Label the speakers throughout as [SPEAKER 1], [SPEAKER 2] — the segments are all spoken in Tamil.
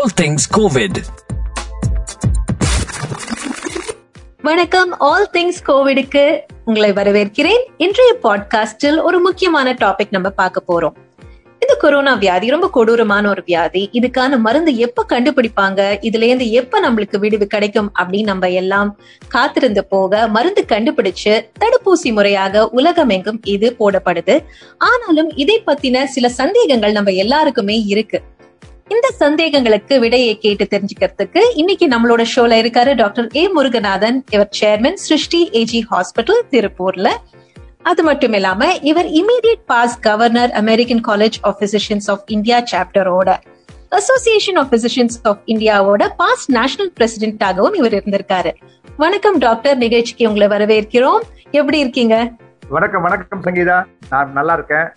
[SPEAKER 1] All Things COVID.
[SPEAKER 2] வணக்கம் ஆல் திங்ஸ் கோவிடுக்கு உங்களை வரவேற்கிறேன் இன்றைய பாட்காஸ்டில் ஒரு முக்கியமான டாபிக் நம்ம பார்க்க போறோம் இந்த கொரோனா வியாதி ரொம்ப கொடூரமான ஒரு வியாதி இதுக்கான மருந்து எப்ப கண்டுபிடிப்பாங்க இதுல இருந்து எப்ப நம்மளுக்கு விடுவு கிடைக்கும் அப்படின்னு நம்ம எல்லாம் காத்திருந்து போக மருந்து கண்டுபிடிச்சு தடுப்பூசி முறையாக உலகமெங்கும் இது போடப்படுது ஆனாலும் இதை பத்தின சில சந்தேகங்கள் நம்ம எல்லாருக்குமே இருக்கு இந்த சந்தேகங்களுக்கு விடையை கேட்டு தெரிஞ்சுக்கிறதுக்கு இன்னைக்கு நம்மளோட ஷோல இருக்காரு டாக்டர் ஏ முருகநாதன் இவர் சேர்மன் சிருஷ்டி ஏஜி ஹாஸ்பிட்டல் திருப்பூர்ல அது மட்டும் இல்லாம இவர் immediate past governor American college of physicians of India சாப்டரோட அசோசியேஷன் ஆஃப் பிசிஷியன்ஸ் ஆஃப் இந்தியாவோட பாஸ்ட் நேஷனல் பிரசிடென்டாகவும் இவர் இருந்திருக்காரு வணக்கம் டாக்டர் நிகழ்ச்சிக்கு உங்களை வரவேற்கிறோம் எப்படி இருக்கீங்க
[SPEAKER 3] வணக்கம் வணக்கம் சங்கீதா நான் நல்லா இருக்கேன்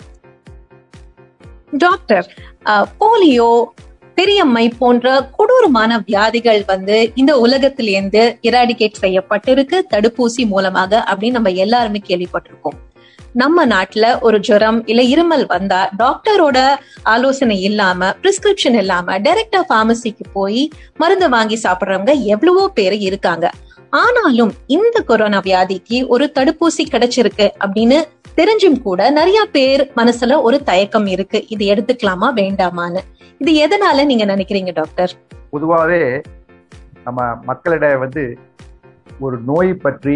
[SPEAKER 2] டாக்டர் போலியோ பெரியம்மை போன்ற கொடூரமான வியாதிகள் வந்து இந்த உலகத்திலேருந்து இராடிகேட் செய்யப்பட்டிருக்கு தடுப்பூசி மூலமாக அப்படின்னு நம்ம எல்லாருமே கேள்விப்பட்டிருக்கோம் நம்ம நாட்டுல ஒரு ஜுரம் இல்ல இருமல் வந்தா டாக்டரோட ஆலோசனை இல்லாம பிரிஸ்கிரிப்ஷன் இல்லாம டைரக்டா பார்மசிக்கு போய் மருந்து வாங்கி சாப்பிடுறவங்க எவ்வளவோ பேர் இருக்காங்க ஆனாலும் இந்த கொரோனா வியாதிக்கு ஒரு தடுப்பூசி கிடைச்சிருக்கு அப்படின்னு தெரிஞ்சும் கூட நிறைய பேர் மனசுல ஒரு தயக்கம் இருக்கு இது எடுத்துக்கலாமா வேண்டாமான்னு இது எதனால நீங்க நினைக்கிறீங்க டாக்டர்
[SPEAKER 3] பொதுவாகவே நம்ம மக்களிட வந்து ஒரு நோய் பற்றி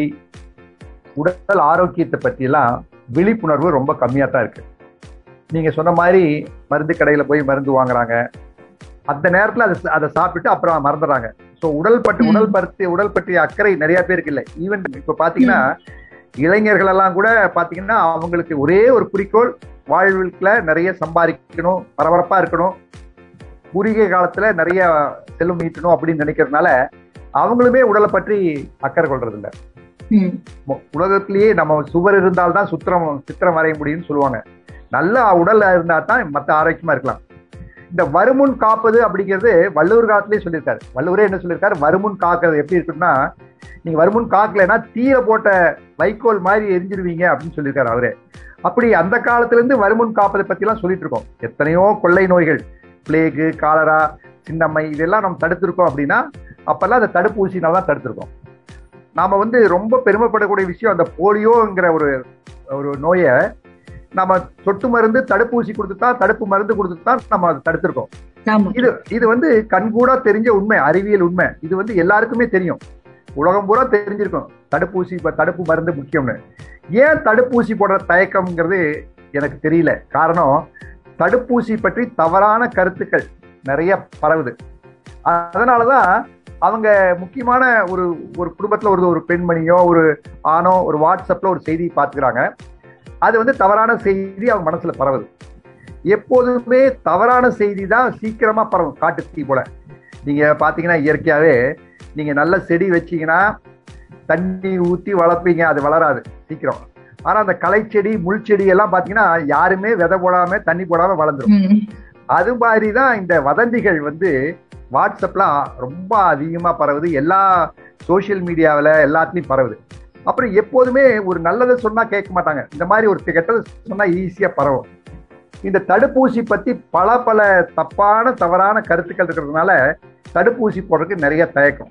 [SPEAKER 3] உடல் ஆரோக்கியத்தை பற்றி எல்லாம் விழிப்புணர்வு ரொம்ப கம்மியா தான் இருக்கு நீங்க சொன்ன மாதிரி மருந்து கடையில போய் மருந்து வாங்குறாங்க அந்த நேரத்துல அதை அதை சாப்பிட்டு அப்புறம் மறந்துடுறாங்க ஸோ உடல் பற்றி உடல் பற்றி உடல் பற்றிய அக்கறை நிறைய பேருக்கு இல்லை ஈவன் இப்ப பாத்தீங்கன்னா இளைஞர்கள் எல்லாம் கூட பாத்தீங்கன்னா அவங்களுக்கு ஒரே ஒரு குறிக்கோள் வாழ்வுல நிறைய சம்பாதிக்கணும் பரபரப்பா இருக்கணும் குறுகிய காலத்துல நிறைய செல்வம் ஈட்டணும் அப்படின்னு நினைக்கிறதுனால அவங்களுமே உடலை பற்றி அக்கறை கொள்றது இல்ல உலகத்திலேயே நம்ம சுவர் இருந்தால்தான் சுத்திரம் சித்திரம் வரைய முடியும்னு சொல்லுவாங்க நல்ல உடல் இருந்தா தான் மற்ற ஆரோக்கியமா இருக்கலாம் இந்த வருமுன் காப்பது அப்படிங்கிறது வள்ளுவர் காலத்திலேயே சொல்லியிருக்காரு வள்ளுவரே என்ன சொல்லியிருக்காரு வருமுன் காக்கிறது எப்படி இருக்குன்னா நீங்க வருமுன் காக்கலைன்னா தீய போட்ட வைக்கோல் மாதிரி எரிஞ்சிருவீங்க அப்படின்னு சொல்லியிருக்காரு அவரே அப்படி அந்த காலத்துல இருந்து வருமுன் காப்பதை பத்தி எல்லாம் சொல்லிட்டு இருக்கோம் எத்தனையோ கொள்ளை நோய்கள் பிளேகு காலரா சின்னம்மை இதெல்லாம் நம்ம தடுத்திருக்கோம் அப்படின்னா அப்பெல்லாம் அந்த தடுப்பூசினால தான் தடுத்திருக்கோம் நாம வந்து ரொம்ப பெருமைப்படக்கூடிய விஷயம் அந்த போலியோங்கிற ஒரு ஒரு நோயை நம்ம சொட்டு மருந்து தடுப்பூசி கொடுத்து தான் தடுப்பு மருந்து கொடுத்து தான் நம்ம அதை தடுத்திருக்கோம் இது இது வந்து கண்கூடா தெரிஞ்ச உண்மை அறிவியல் உண்மை இது வந்து எல்லாருக்குமே தெரியும் உலகம் பூரா தெரிஞ்சிருக்கும் தடுப்பூசி தடுப்பு மருந்து முக்கியம்னு ஏன் தடுப்பூசி போடுற தயக்கம்ங்கிறது எனக்கு தெரியல காரணம் தடுப்பூசி பற்றி தவறான கருத்துக்கள் நிறைய பரவுது அதனாலதான் அவங்க முக்கியமான ஒரு ஒரு குடும்பத்துல ஒரு ஒரு பெண்மணியோ ஒரு ஆணோ ஒரு வாட்ஸ்அப்ல ஒரு செய்தி பார்த்துக்கிறாங்க அது வந்து தவறான செய்தி அவங்க மனசுல பரவுது எப்போதுமே தவறான செய்தி தான் சீக்கிரமா பரவும் காட்டு தீ போல நீங்க பாத்தீங்கன்னா இயற்கையாவே நீங்க நல்ல செடி வச்சீங்கன்னா தண்ணி ஊத்தி வளர்ப்பீங்க அது வளராது சீக்கிரம் ஆனா அந்த களை செடி முள் செடி எல்லாம் பாத்தீங்கன்னா யாருமே விதை போடாம தண்ணி போடாம வளர்ந்துரும் அது மாதிரிதான் இந்த வதந்திகள் வந்து வாட்ஸ்அப்ல ரொம்ப அதிகமா பரவுது எல்லா சோசியல் மீடியாவில் எல்லாத்துலயும் பரவுது அப்புறம் எப்போதுமே ஒரு நல்லதை சொன்னா கேட்க மாட்டாங்க இந்த மாதிரி ஒரு கெட்டதை சொன்னா ஈஸியா பரவும் இந்த தடுப்பூசி பத்தி பல பல தப்பான தவறான கருத்துக்கள் இருக்கிறதுனால தடுப்பூசி போடுறதுக்கு நிறைய தயக்கம்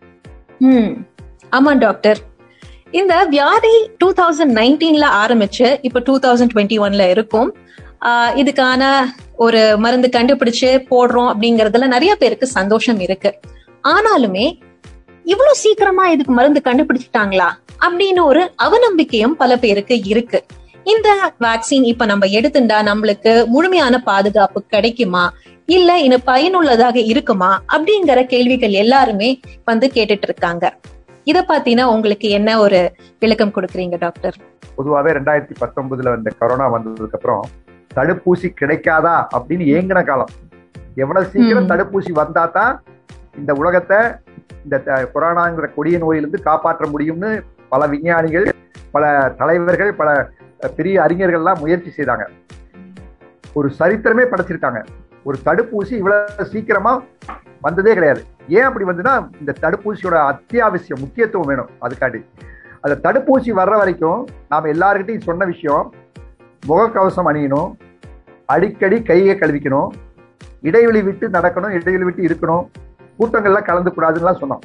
[SPEAKER 2] ஆமா டாக்டர் இந்த வியாதி டூ தௌசண்ட் நைன்டீன்ல ஆரம்பிச்சு இப்ப டூ தௌசண்ட் டுவெண்ட்டி ஒன்ல இருக்கும் இதுக்கான ஒரு மருந்து கண்டுபிடிச்சு போடுறோம் அப்படிங்கறதுல நிறைய பேருக்கு சந்தோஷம் இருக்கு ஆனாலுமே இவ்வளவு சீக்கிரமா இதுக்கு மருந்து கண்டுபிடிச்சிட்டாங்களா அப்படின்னு ஒரு அவநம்பிக்கையும் பல பேருக்கு இருக்கு இந்த வேக்சின் இப்ப நம்ம எடுத்துட்டா நம்மளுக்கு முழுமையான பாதுகாப்பு கிடைக்குமா இல்ல இன்னும் பயனுள்ளதாக இருக்குமா அப்படிங்கிற கேள்விகள் எல்லாருமே வந்து கேட்டுட்டு இருக்காங்க இத பாத்தீங்கன்னா உங்களுக்கு என்ன ஒரு விளக்கம் கொடுக்குறீங்க டாக்டர்
[SPEAKER 3] பொதுவாகவே ரெண்டாயிரத்தி பத்தொன்பதுல வந்த கொரோனா வந்ததுக்கு அப்புறம் தடுப்பூசி கிடைக்காதா அப்படின்னு ஏங்கின காலம் எவ்வளவு சீக்கிரம் தடுப்பூசி வந்தா தான் இந்த உலகத்தை இந்த கொரோனாங்கிற கொடிய நோயிலிருந்து காப்பாற்ற முடியும்னு பல விஞ்ஞானிகள் பல தலைவர்கள் பல பெரிய அறிஞர்கள்லாம் முயற்சி செய்தாங்க ஒரு சரித்திரமே படைச்சிருக்காங்க ஒரு தடுப்பூசி இவ்வளவு சீக்கிரமா வந்ததே கிடையாது ஏன் அப்படி வந்துன்னா இந்த தடுப்பூசியோட அத்தியாவசியம் முக்கியத்துவம் வேணும் அதுக்காண்டி அந்த தடுப்பூசி வர்ற வரைக்கும் நாம் எல்லாருக்கிட்டையும் சொன்ன விஷயம் முகக்கவசம் அணியணும் அடிக்கடி கையை கழுவிக்கணும் இடைவெளி விட்டு நடக்கணும் இடைவெளி விட்டு இருக்கணும் கூட்டங்கள்லாம் கலந்து கூடாதுன்னு சொன்னோம்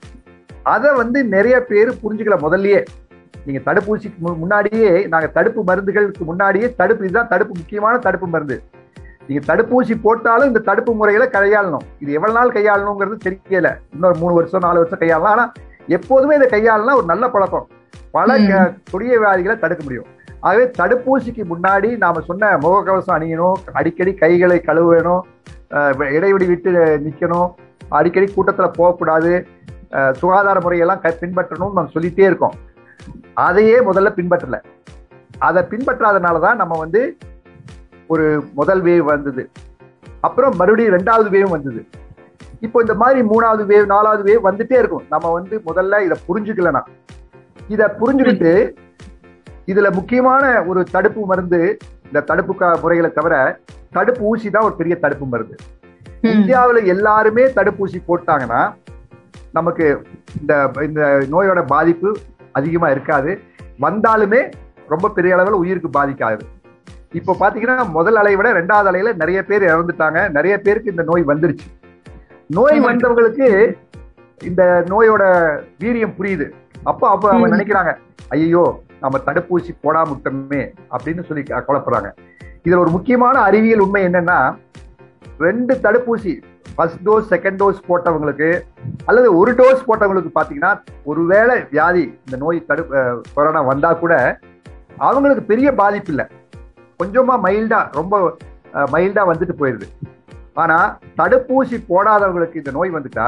[SPEAKER 3] அதை வந்து நிறைய பேர் புரிஞ்சுக்கல முதல்லயே நீங்க தடுப்பூசிக்கு மு- முன்னாடியே நாங்க தடுப்பு மருந்துகளுக்கு முன்னாடியே தடுப்பு இதுதான் தடுப்பு முக்கியமான தடுப்பு மருந்து நீங்க தடுப்பூசி போட்டாலும் இந்த தடுப்பு முறைகளை கையாளணும் இது எவ்வளவு நாள் கையாளணுங்கிறது தெரியல இன்னொரு மூணு வருஷம் நாலு வருஷம் கையாளலாம் ஆனா எப்போதுமே இதை கையாளலாம் ஒரு நல்ல பழக்கம் பல க- கொடிய வியாதிகளை தடுக்க முடியும் ஆகவே தடுப்பூசிக்கு முன்னாடி நாம சொன்ன முகக்கவசம் அணியணும் அடிக்கடி கைகளை கழுவணும் அஹ் இடைவெளி விட்டு நிக்கணும் அடிக்கடி கூட்டத்துல போகக்கூடாது அஹ் சுகாதார முறையெல்லாம் க- பின்பற்றணும்னு நம்ம சொல்லிட்டே இருக்கோம் அதையே முதல்ல பின்பற்றல அதை பின்பற்றாதனால தான் நம்ம வந்து ஒரு முதல் வேவ் வந்தது அப்புறம் மறுபடியும் ரெண்டாவது வேவ் வந்தது இப்போ இந்த மாதிரி மூணாவது வேவ் நாலாவது வேவ் வந்துட்டே இருக்கும் நம்ம வந்து முதல்ல இதை புரிஞ்சுக்கலனா இதை புரிஞ்சுக்கிட்டு இதுல முக்கியமான ஒரு தடுப்பு மருந்து இந்த தடுப்பு க- முறைகளை தவிர தடுப்பு ஊசி தான் ஒரு பெரிய தடுப்பு மருந்து
[SPEAKER 2] ம்.
[SPEAKER 3] இந்தியாவுல எல்லாருமே தடுப்பூசி போட்டாங்கன்னா நமக்கு இந்த இந்த நோயோட பாதிப்பு அதிகமா இருக்காது வந்தாலுமே ரொம்ப பெரிய அளவில் உயிருக்கு பாதிக்காது இப்போ பாத்தீங்கன்னா முதல் அலையை விட ரெண்டாவது அலையில நிறைய பேர் இறந்துட்டாங்க நிறைய பேருக்கு இந்த நோய் வந்துருச்சு நோய்
[SPEAKER 2] ஆமா.
[SPEAKER 3] வந்தவங்களுக்கு இந்த நோயோட வீரியம் புரியுது அப்போ அப்போ அவங்க
[SPEAKER 2] ம்.
[SPEAKER 3] நினைக்கிறாங்க ஐயோ நம்ம தடுப்பூசி போடாம விட்டோமே அப்படின்னு சொல்லி க- கவலைப்படுறாங்க இதுல ஒரு முக்கியமான அறிவியல் உண்மை என்னன்னா ரெண்டு தடுப்பூசி ஃபர்ஸ்ட் டோஸ் செகண்ட் டோஸ் போட்டவங்களுக்கு அல்லது ஒரு டோஸ் போட்டவங்களுக்கு பாத்தீங்கன்னா ஒருவேளை வியாதி இந்த நோய் தடு அஹ் கொரோனா வந்தா கூட அவங்களுக்கு பெரிய பாதிப்பு இல்லை கொஞ்சமா மைல்டா ரொம்ப மைல்டா வந்துட்டு போயிருது ஆனா தடுப்பூசி போடாதவங்களுக்கு இந்த நோய் வந்துட்டா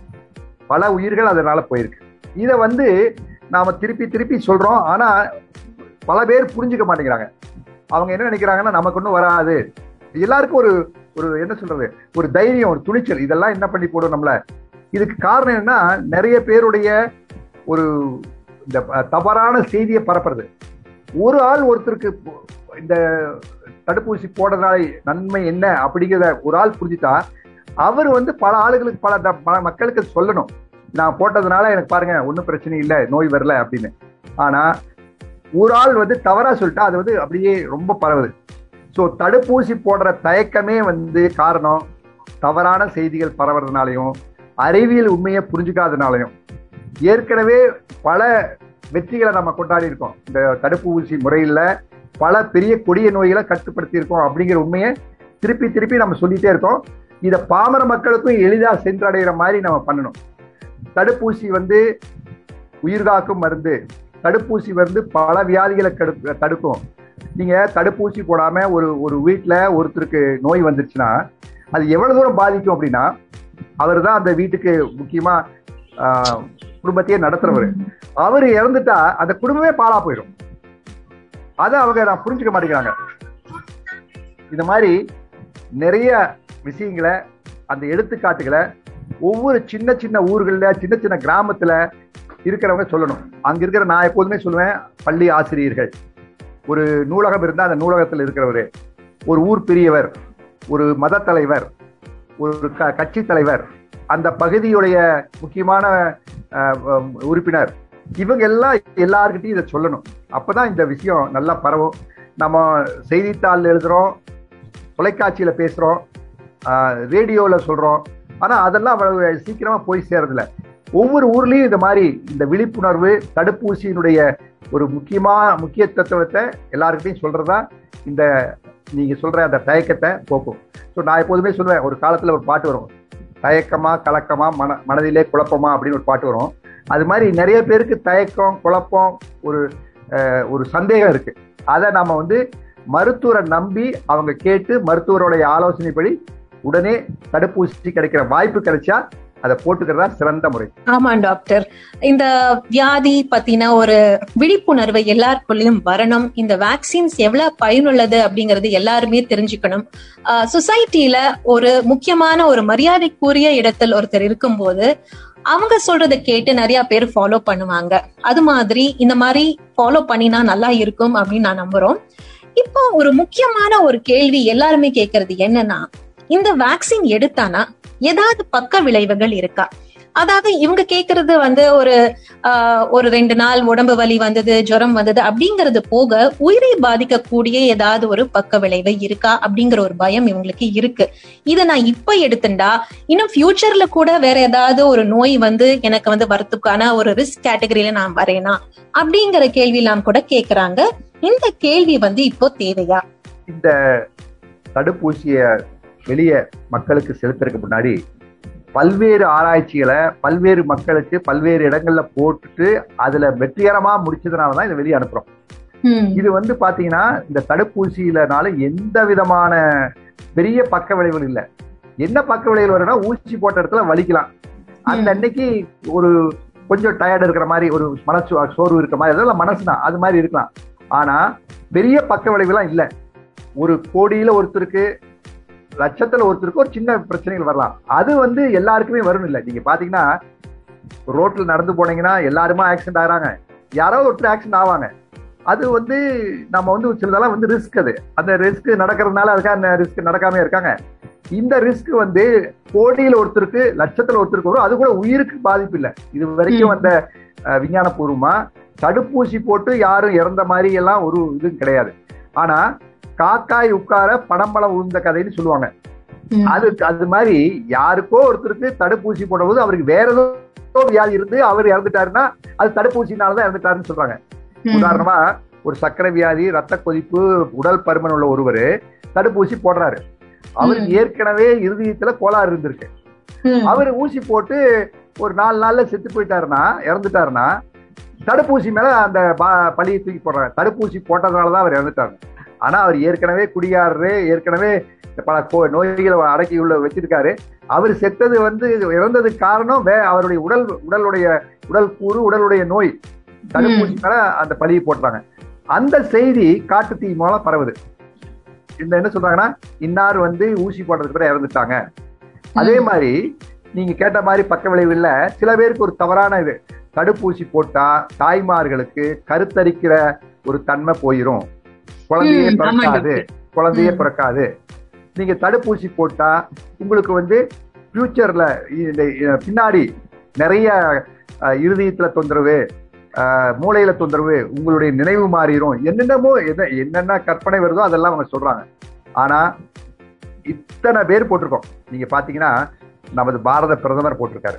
[SPEAKER 3] பல உயிர்கள் அதனால போயிருக்கு இதை வந்து நாம திருப்பி திருப்பி சொல்றோம் ஆனா பல பேர் புரிஞ்சுக்க மாட்டேங்கிறாங்க அவங்க என்ன நினைக்கிறாங்கன்னா நமக்கு ஒன்றும் வராது எல்லாருக்கும் ஒரு ஒரு என்ன சொல்றது ஒரு தைரியம் ஒரு துணிச்சல் இதெல்லாம் என்ன பண்ணி போடும் நம்மள இதுக்கு காரணம் என்னன்னா நிறைய பேருடைய ஒரு இந்த அஹ், தவறான செய்தியை பரப்புறது ஒரு ஆள் ஒருத்தருக்கு போ- இந்த தடுப்பூசி போடுறதுனால நன்மை என்ன அப்படிங்கிறத ஒரு ஆள் புரிஞ்சுட்டா அவர் வந்து பல ஆளுகளுக்கு பல த- பல மக்களுக்கு சொல்லணும் நான் போட்டதுனால எனக்கு பாருங்க ஒன்றும் பிரச்சனை இல்லை நோய் வரல அப்படின்னு ஆனா ஒரு ஆள் வந்து தவறா சொல்லிட்டா அது வந்து அப்படியே ரொம்ப பரவுது ஸோ தடுப்பூசி போடுற தயக்கமே வந்து காரணம் தவறான செய்திகள் பரவுறதுனாலையும் அறிவியல் உண்மையை புரிஞ்சுக்காதனாலையும் ஏற்கனவே பல வெற்றிகளை நம்ம கொண்டாடி இருக்கோம் இந்த தடுப்பூசி முறையில் பல பெரிய கொடிய நோய்களை கட்டுப்படுத்தி இருக்கோம் அப்படிங்கிற உண்மையை திருப்பி திருப்பி நம்ம சொல்லிட்டே இருக்கோம் இதை பாமர மக்களுக்கும் எளிதாக சென்றடைகிற மாதிரி நம்ம பண்ணணும் தடுப்பூசி வந்து உயிர்காக்கும் மருந்து தடுப்பூசி வந்து பல வியாதிகளை கடு- தடுக்கும் நீங்க தடுப்பூசி போடாம ஒரு ஒரு வீட்டுல ஒருத்தருக்கு நோய் வந்துருச்சுன்னா அது எவ்வளவு தூரம் பாதிக்கும் அப்படின்னா அவர் தான் அந்த வீட்டுக்கு முக்கியமா ஆஹ், குடும்பத்தையே நடத்துறவர் அவர் இறந்துட்டா அந்த குடும்பமே பாழா போயிடும் அதை அவங்க நான் புரிஞ்சுக்க மாட்டேங்கிறாங்க இந்த மாதிரி நிறைய விஷயங்களை அந்த எடுத்துக்காட்டுகளை ஒவ்வொரு சின்ன சின்ன ஊர்கள்ல சின்ன சின்ன கிராமத்துல இருக்கிறவங்க சொல்லணும் அங்க இருக்கிற நான் எப்போதுமே சொல்லுவேன் பள்ளி ஆசிரியர்கள் ஒரு நூலகம் இருந்தா அந்த நூலகத்தில் இருக்கிறவரு ஒரு ஊர் பெரியவர் ஒரு மத தலைவர் ஒரு க- கட்சி தலைவர் அந்த பகுதியுடைய முக்கியமான அஹ், அஹ், உறுப்பினர் இவங்க எல்லாம் எல்லார்கிட்டையும் இதை சொல்லணும் அப்பதான் இந்த விஷயம் நல்லா பரவும் நம்ம செய்தித்தாள் எழுதுறோம் தொலைக்காட்சியில பேசுறோம் ரேடியோல சொல்றோம் ஆனா அதெல்லாம் அவ்வளவு சீக்கிரமா போய் சேரதில்ல ஒவ்வொரு ஊர்லயும் இந்த மாதிரி இந்த விழிப்புணர்வு தடுப்பூசியினுடைய ஒரு முக்கியமா முக்கிய தத்துவத்தை எல்லாருக்கிட்டையும் சொல்றதா இந்த நீங்க சொல்ற அந்த தயக்கத்தை போக்கும் ஸோ நான் எப்போதுமே சொல்லுவேன் ஒரு காலத்துல ஒரு பாட்டு வரும் தயக்கமா கலக்கமா மன மனதிலே குழப்பமா அப்படின்னு ஒரு பாட்டு வரும் அது மாதிரி நிறைய பேருக்கு தயக்கம் குழப்பம் ஒரு அஹ், ஒரு சந்தேகம் இருக்கு அதை நாம வந்து மருத்துவரை நம்பி அவங்க கேட்டு மருத்துவருடைய ஆலோசனைப்படி உடனே தடுப்பூசி கிடைக்கிற வாய்ப்பு கிடைச்சா அதை போட்டுக்கிறதா சிறந்த முறை
[SPEAKER 2] ஆமா டாக்டர் இந்த வியாதி பத்தின ஒரு விழிப்புணர்வு எல்லாருக்குள்ளயும் வரணும் இந்த வேக்சின்ஸ் எவ்வளவு பயனுள்ளது அப்படிங்கறது எல்லாருமே தெரிஞ்சுக்கணும் சொசைட்டில ஒரு முக்கியமான ஒரு மரியாதைக்குரிய இடத்தில் ஒருத்தர் இருக்கும்போது அவங்க சொல்றதை கேட்டு நிறைய பேர் ஃபாலோ பண்ணுவாங்க அது மாதிரி இந்த மாதிரி ஃபாலோ பண்ணினா நல்லா இருக்கும் அப்படின்னு நான் நம்புறோம் இப்போ ஒரு முக்கியமான ஒரு கேள்வி எல்லாருமே கேட்கறது என்னன்னா இந்த வேக்சின் எடுத்தானா ஏதாவது பக்க விளைவுகள் இருக்கா அதாவது இவங்க கேக்குறது வந்து ஒரு ஆஹ் ஒரு ரெண்டு நாள் உடம்பு வலி வந்தது ஜுரம் வந்தது அப்படிங்கறது போக உயிரை பாதிக்கக்கூடிய ஏதாவது ஒரு பக்க விளைவு இருக்கா அப்படிங்கிற ஒரு பயம் இவங்களுக்கு இருக்கு இதை நான் இப்ப எடுத்துட்டா இன்னும் ஃபியூச்சர்ல கூட வேற ஏதாவது ஒரு நோய் வந்து எனக்கு வந்து வரத்துக்கான ஒரு ரிஸ்க் கேட்டகரியில நான் வரேனா அப்படிங்கிற கேள்வி எல்லாம் கூட கேக்குறாங்க இந்த கேள்வி வந்து இப்போ தேவையா
[SPEAKER 3] இந்த தடுப்பூசிய வெளியே மக்களுக்கு செலுத்துறதுக்கு முன்னாடி பல்வேறு ஆராய்ச்சிகளை பல்வேறு மக்களுக்கு பல்வேறு இடங்கள்ல போட்டுட்டு அதுல வெற்றிகரமா முடிச்சதுனால தான் இதை வெளியே அனுப்புறோம்
[SPEAKER 2] ம்,
[SPEAKER 3] இது வந்து பாத்தீங்கன்னா இந்த தடுப்பூசியிலனால எந்த விதமான பெரிய பக்க விளைவுகள் இல்லை என்ன பக்க விளைவுகள் வரும்னா ஊசி போட்ட இடத்துல வலிக்கலாம் அந்த
[SPEAKER 2] ம்.
[SPEAKER 3] அன்னைக்கு ஒரு கொஞ்சம் டயர்டு இருக்கிற மாதிரி ஒரு மனசு சோர்வு இருக்கிற மாதிரி அதெல்லாம் மனசு தான் அது மாதிரி இருக்கலாம் ஆனா பெரிய பக்க விளைவுலாம் இல்லை ஒரு கோடியில ஒருத்தருக்கு லட்சத்துல ஒருத்தருக்கு ஒரு சின்ன பிரச்சனைகள் வரலாம் அது வந்து எல்லாருக்குமே வரும் இல்லை நீங்க பாத்தீங்கன்னா ரோட்ல நடந்து போனீங்கன்னா எல்லாருமே ஆக்சிடென்ட் ஆகுறாங்க யாராவது ஒருத்தர் ஆக்சிடென்ட் ஆவாங்க அது வந்து நம்ம வந்து சிலதெல்லாம் வந்து ரிஸ்க் அது அந்த ரிஸ்க் நடக்கிறதுனால அதுக்காக அந்த ரிஸ்க் நடக்காம இருக்காங்க இந்த ரிஸ்க் வந்து கோடியில ஒருத்தருக்கு லட்சத்துல ஒருத்தருக்கு வரும் அது கூட உயிருக்கு பாதிப்பு இல்லை இது வரைக்கும்
[SPEAKER 2] ம்.
[SPEAKER 3] வந்த அஹ், விஞ்ஞானபூர்வமா தடுப்பூசி போட்டு யாரும் இறந்த மாதிரி எல்லாம் ஒரு இது கிடையாது ஆனா காக்காய் உட்கார படம்பளம் உழுந்த கதைன்னு சொல்லுவாங்க
[SPEAKER 2] ம்,
[SPEAKER 3] அது அது மாதிரி யாருக்கோ ஒருத்தருக்கு தடுப்பூசி போடும்போது அவருக்கு வேற ஏதோ வியாதி இருந்து அவர் இறந்துட்டாருன்னா அது தடுப்பூசினாலதான் இறந்துட்டாருன்னு சொல்றாங்க
[SPEAKER 2] ம்,
[SPEAKER 3] உதாரணமா ஒரு சர்க்கரை வியாதி ரத்த கொதிப்பு உடல் பருமன் உள்ள ஒருவர் தடுப்பூசி போடுறாரு அவருக்கு
[SPEAKER 2] ம்.
[SPEAKER 3] ஏற்கனவே இருதயத்துல கோளாறு இருந்திருக்கு
[SPEAKER 2] ம்,
[SPEAKER 3] அவர் ஊசி போட்டு ஒரு நாலு நாள்ல செத்து போயிட்டாருன்னா இறந்துட்டாருன்னா தடுப்பூசி மேல அந்த ப- பழியை தூக்கி போடுறாங்க தடுப்பூசி போட்டதுனாலதான் அவர் இறந்துட்டாரு ஆனா அவர் ஏற்கனவே குடியாரரு ஏற்கனவே பல கோ- நோய்களை அடக்கி உள்ள வச்சிருக்காரு அவர் செத்தது வந்து இறந்ததுக்கு காரணம் வே அவருடைய உடல் உடலுடைய உடல் கூறு உடலுடைய நோய் தடுப்பூசி மேல அந்த பழியை போட்டுறாங்க அந்த செய்தி காட்டு தீ மூலம் பரவுது இந்த என்ன சொல்றாங்கன்னா இன்னார் வந்து ஊசி போட்டதுக்கு பிறகு இறந்துட்டாங்க அதே மாதிரி நீங்க கேட்ட மாதிரி பக்க விளைவு இல்ல சில பேருக்கு ஒரு தவறான இது தடுப்பூசி போட்டா தாய்மார்களுக்கு கருத்தரிக்கிற ஒரு தன்மை போயிரும் குழந்தையே
[SPEAKER 2] ம், ஆமா
[SPEAKER 3] பிறக்காது
[SPEAKER 2] டாக்டர்.
[SPEAKER 3] குழந்தையே
[SPEAKER 2] ம்.
[SPEAKER 3] பிறக்காது நீங்க தடுப்பூசி போட்டா உங்களுக்கு வந்து ஃபியூச்சர்ல இந்த இந்த பின்னாடி நிறைய அஹ், இருதயத்துல தொந்தரவு அஹ், மூளையில தொந்தரவு உங்களுடைய நினைவு மாறிடும் என்னென்னமோ என்ன என்னென்ன கற்பனை வருதோ அதெல்லாம் அவங்க சொல்றாங்க ஆனா இத்தனை பேர் போட்டிருக்கோம் நீங்க பாத்தீங்கன்னா நமது பாரத பிரதமர் போட்டிருக்காரு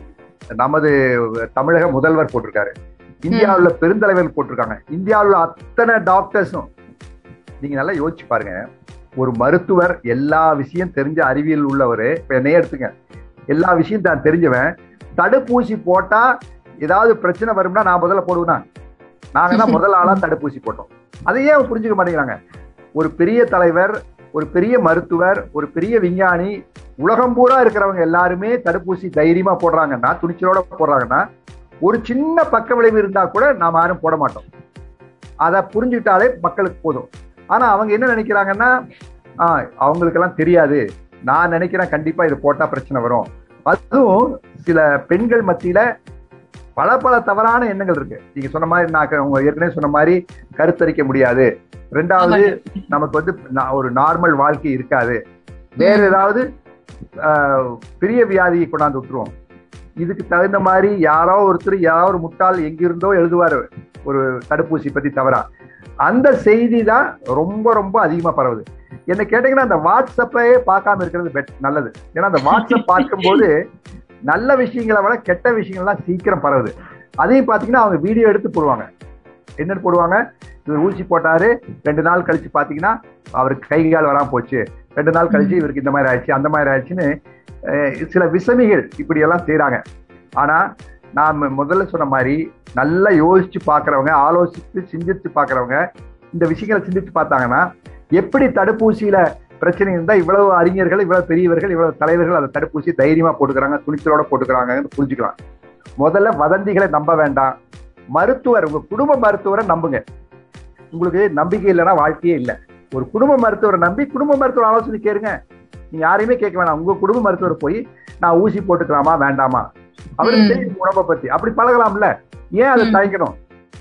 [SPEAKER 3] நமது தமிழக முதல்வர் போட்டிருக்காரு இந்தியாவுல பெருந்தலைவர் போட்டிருக்காங்க இந்தியாவுல அத்தனை டாக்டர்ஸும் நீங்க நல்லா யோசிச்சு பாருங்க ஒரு மருத்துவர் எல்லா விஷயம் தெரிஞ்ச அறிவியல் உள்ளவர் இப்ப என்னையே எடுத்துங்க எல்லா விஷயம் தான் தெரிஞ்சவன் தடுப்பூசி போட்டா ஏதாவது பிரச்சனை வரும்னா நான் முதல்ல போடுவேனா நாங்க தான் முதல் ஆளா தடுப்பூசி போட்டோம் அதையே அவங்க புரிஞ்சுக்க மாட்டேங்கிறாங்க ஒரு பெரிய தலைவர் ஒரு பெரிய மருத்துவர் ஒரு பெரிய விஞ்ஞானி உலகம் பூரா இருக்கிறவங்க எல்லாருமே தடுப்பூசி தைரியமா போடுறாங்கன்னா துணிச்சலோட போடுறாங்கன்னா ஒரு சின்ன பக்க விளைவு இருந்தா கூட நாம யாரும் போட மாட்டோம் அதை புரிஞ்சுக்கிட்டாலே மக்களுக்கு போதும் ஆனா அவங்க என்ன நினைக்கிறாங்கன்னா ஆஹ் அவங்களுக்கெல்லாம் தெரியாது நான் நினைக்கிறேன் கண்டிப்பா இது போட்டா பிரச்சனை வரும் அதுவும் சில பெண்கள் மத்தியில பல பல தவறான எண்ணங்கள் இருக்கு நீங்க சொன்ன மாதிரி நான் உங்க ஏற்கனவே சொன்ன மாதிரி கருத்தரிக்க முடியாது ரெண்டாவது நமக்கு வந்து நா- ஒரு நார்மல் வாழ்க்கை இருக்காது வேற ஏதாவது ஆஹ், பெரிய வியாதியை கொண்டாந்து விட்டுருவோம் இதுக்கு தகுந்த மாதிரி யாரோ ஒருத்தர் யாரோ ஒரு முட்டாள் எங்கிருந்தோ எழுதுவாரு ஒரு தடுப்பூசி பத்தி தவறா அந்த செய்தி தான் ரொம்ப ரொம்ப அதிகமா பரவுது என்ன கேட்டீங்கன்னா அந்த வாட்ஸ்அப்பையே பார்க்காம இருக்கிறது பெட் நல்லது ஏன்னா அந்த வாட்ஸ்அப் பார்க்கும்போது நல்ல விஷயங்களை விட கெட்ட விஷயங்கள்லாம் சீக்கிரம் பரவுது அதையும் பார்த்தீங்கன்னா அவங்க வீடியோ எடுத்து போடுவாங்க என்னன்னு போடுவாங்க இவர் ஊசி போட்டாரு ரெண்டு நாள் கழிச்சு பாத்தீங்கன்னா அவருக்கு கை கால் வராம போச்சு ரெண்டு நாள் கழிச்சு இவருக்கு இந்த மாதிரி ஆயிடுச்சு அந்த மாதிரி ஆயிடுச்சுன்னு அஹ், சில விசமிகள் இப்படி எல்லாம் செய்றாங்க ஆனா நான் முதல்ல சொன்ன மாதிரி நல்லா யோசிச்சு பாக்குறவங்க ஆலோசித்து சிந்திச்சு பாக்குறவங்க இந்த விஷயங்களை சிந்திச்சு பார்த்தாங்கன்னா எப்படி தடுப்பூசியில பிரச்சனை இருந்தா இவ்வளவு அறிஞர்கள் இவ்வளவு பெரியவர்கள் இவ்வளவு தலைவர்கள் அந்த தடுப்பூசி தைரியமா போட்டுக்கிறாங்க துணிச்சலோட போட்டுக்கிறாங்கன்னு புரிஞ்சுக்கலாம் முதல்ல வதந்திகளை நம்ப வேண்டாம் மருத்துவர் உங்க குடும்ப மருத்துவரை நம்புங்க உங்களுக்கு நம்பிக்கை இல்லைன்னா வாழ்க்கையே இல்லை ஒரு குடும்ப மருத்துவரை நம்பி குடும்ப மருத்துவர் ஆலோசனை கேளுங்க நீங்க யாரையுமே கேட்க வேணாம் உங்க குடும்ப மருத்துவர் போய் நான் ஊசி போட்டுக்கலாமா வேண்டாமா அவருக்கு
[SPEAKER 2] ம்.
[SPEAKER 3] தெரியும் உடம்ப பத்தி அப்படி பழகலாம்ல ஏன் அதை
[SPEAKER 2] ம்.
[SPEAKER 3] தயக்கணும்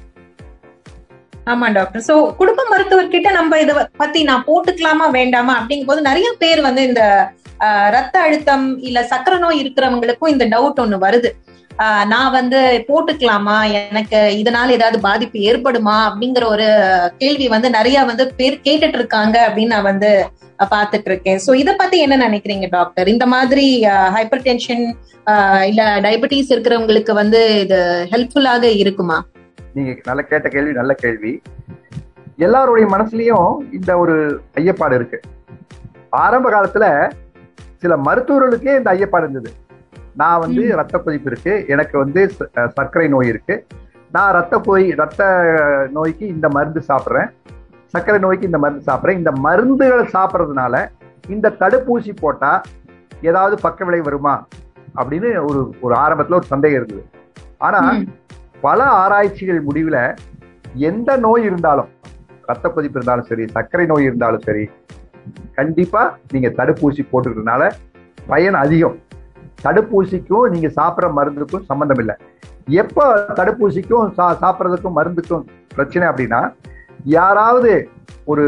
[SPEAKER 2] ஆமா டாக்டர் சோ குடும்ப மருத்துவர் கிட்ட நம்ம இத பத்தி நான் போட்டுக்கலாமா வேண்டாமா அப்படிங்கும் போது நிறைய பேர் வந்து இந்த ஆஹ் ரத்த அழுத்தம் இல்ல சக்கரை நோய் இருக்கிறவங்களுக்கும் இந்த டவுட் ஒண்ணு வருது ஆஹ் நான் வந்து போட்டுக்கலாமா எனக்கு இதனால ஏதாவது பாதிப்பு ஏற்படுமா அப்படிங்கிற ஒரு கேள்வி வந்து நிறைய வந்து பேர் கேட்டுட்டு இருக்காங்க அப்படின்னு நான் வந்து பாத்துட்டு இருக்கேன் சோ இத பத்தி என்ன நினைக்கிறீங்க டாக்டர் இந்த மாதிரி ஹைப்பர் டென்ஷன் இல்ல டயபெட்டிஸ் இருக்கிறவங்களுக்கு வந்து இது ஹெல்ப்ஃபுல்லாக இருக்குமா
[SPEAKER 3] நீங்க நல்ல கேட்ட கேள்வி நல்ல கேள்வி எல்லாருடைய மனசுலயும் இந்த ஒரு ஐயப்பாடு இருக்கு ஆரம்ப காலத்துல சில மருத்துவர்களுக்கே இந்த ஐயப்பாடு இருந்தது நான் வந்து ரத்த கொதிப்பு இருக்கு எனக்கு வந்து சர்க்கரை நோய் இருக்கு நான் ரத்த போய் ரத்த நோய்க்கு இந்த மருந்து சாப்பிட்றேன் சர்க்கரை நோய்க்கு இந்த மருந்து சாப்பிட்றேன் இந்த மருந்துகளை சாப்பிட்றதுனால இந்த தடுப்பூசி போட்டா ஏதாவது பக்க விளை வருமா அப்படின்னு ஒரு ஒரு ஆரம்பத்துல ஒரு சந்தேகம் இருந்தது ஆனா பல ஆராய்ச்சிகள் முடிவுல எந்த நோய் இருந்தாலும் ரத்த கொதிப்பு இருந்தாலும் சரி சர்க்கரை நோய் இருந்தாலும் சரி கண்டிப்பா நீங்க தடுப்பூசி போட்டுக்கிறதுனால பயன் அதிகம் தடுப்பூசிக்கும் நீங்க சாப்பிட்ற மருந்துக்கும் சம்பந்தம் இல்லை எப்ப தடுப்பூசிக்கும் சா சாப்பிட்றதுக்கும் மருந்துக்கும் பிரச்சனை அப்படின்னா யாராவது ஒரு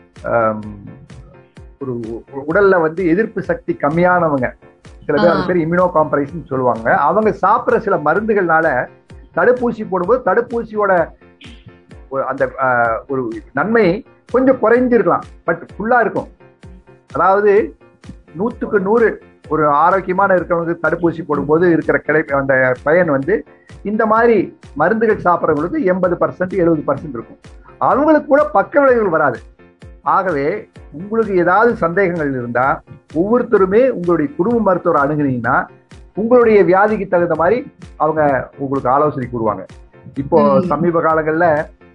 [SPEAKER 3] ஒரு உடல்ல வந்து எதிர்ப்பு சக்தி கம்மியானவங்க சில பேர் அது பேர் இம்யூனோ காம்பரைசன் சொல்லுவாங்க அவங்க சாப்பிட்ற சில மருந்துகள்னால தடுப்பூசி போடும்போது தடுப்பூசியோட அந்த ஒரு நன்மை கொஞ்சம் குறைஞ்சிருக்கலாம் பட் ஃபுல்லா இருக்கும் அதாவது நூத்துக்கு நூறு ஒரு ஆரோக்கியமான இருக்கிறவங்களுக்கு தடுப்பூசி போடும்போது இருக்கிற கிடை அந்த பயன் வந்து இந்த மாதிரி மருந்துகள் சாப்பிட்றவங்களுக்கு எண்பது பர்சன்ட் எழுபது பர்சன்ட் இருக்கும் அவங்களுக்கு கூட பக்க விளைவுகள் வராது ஆகவே உங்களுக்கு ஏதாவது சந்தேகங்கள் இருந்தா ஒவ்வொருத்தருமே உங்களுடைய குடும்ப மருத்துவர் அணுகுனீங்கன்னா உங்களுடைய வியாதிக்கு தகுந்த மாதிரி அவங்க உங்களுக்கு ஆலோசனை கூறுவாங்க இப்போ சமீப காலங்கள்ல